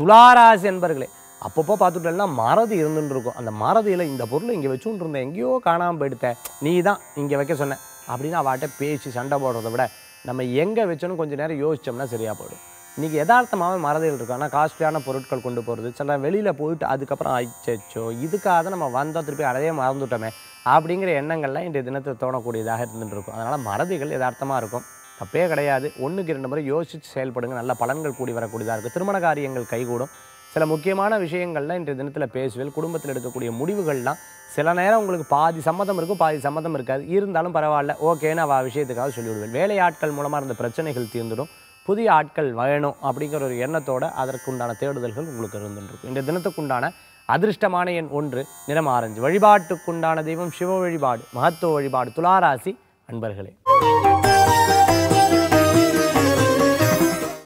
துளாராசி என்பர்களே அப்பப்போ பார்த்துட்டேன்னா மறதி இருந்துட்டு இருக்கும் அந்த மறதியில் இந்த பொருளை இங்கே வச்சுட்டு இருந்தேன் எங்கேயோ காணாமல் போயிடுத்தேன் நீ தான் இங்கே வைக்க சொன்ன அப்படின்னு அவட்ட பேசி சண்டை போடுறத விட நம்ம எங்கே வச்சோன்னு கொஞ்சம் நேரம் யோசிச்சோம்னா சரியாக போயிடும் இன்றைக்கி யதார்த்தமாகவே மறதிகள் இருக்கும் ஆனால் காஸ்ட்லியான பொருட்கள் கொண்டு போகிறது சில வெளியில் போயிட்டு அதுக்கப்புறம் அச்சோ இதுக்காக தான் நம்ம வந்தோம் திருப்பி அதையே மறந்துட்டோமே அப்படிங்கிற எண்ணங்கள்லாம் இன்றைய தினத்தில் தோணக்கூடியதாக இருந்துட்டு இருக்கும் அதனால் மறதிகள் யதார்த்தமாக இருக்கும் தப்பே கிடையாது ஒன்றுக்கு ரெண்டு முறை யோசித்து செயல்படுங்க நல்ல பலன்கள் கூடி வரக்கூடியதாக இருக்குது திருமண காரியங்கள் கைகூடும் சில முக்கியமான விஷயங்கள்லாம் இன்றைய தினத்தில் பேசுவேல் குடும்பத்தில் எடுக்கக்கூடிய முடிவுகள்லாம் சில நேரம் உங்களுக்கு பாதி சம்மதம் இருக்கும் பாதி சம்மதம் இருக்காது இருந்தாலும் பரவாயில்ல ஓகேன்னு அவள் விஷயத்துக்காக சொல்லிவிடுவேன் வேலை ஆட்கள் மூலமாக இருந்த பிரச்சனைகள் தீர்ந்துடும் புதிய ஆட்கள் வேணும் அப்படிங்கிற ஒரு எண்ணத்தோட அதற்குண்டான தேடுதல்கள் உங்களுக்கு இருந்துருக்கும் இந்த தினத்துக்குண்டான அதிர்ஷ்டமான எண் ஒன்று நிறம் ஆரஞ்சு வழிபாட்டுக்குண்டான தெய்வம் சிவ வழிபாடு மகத்துவ வழிபாடு துளாராசி அன்பர்களே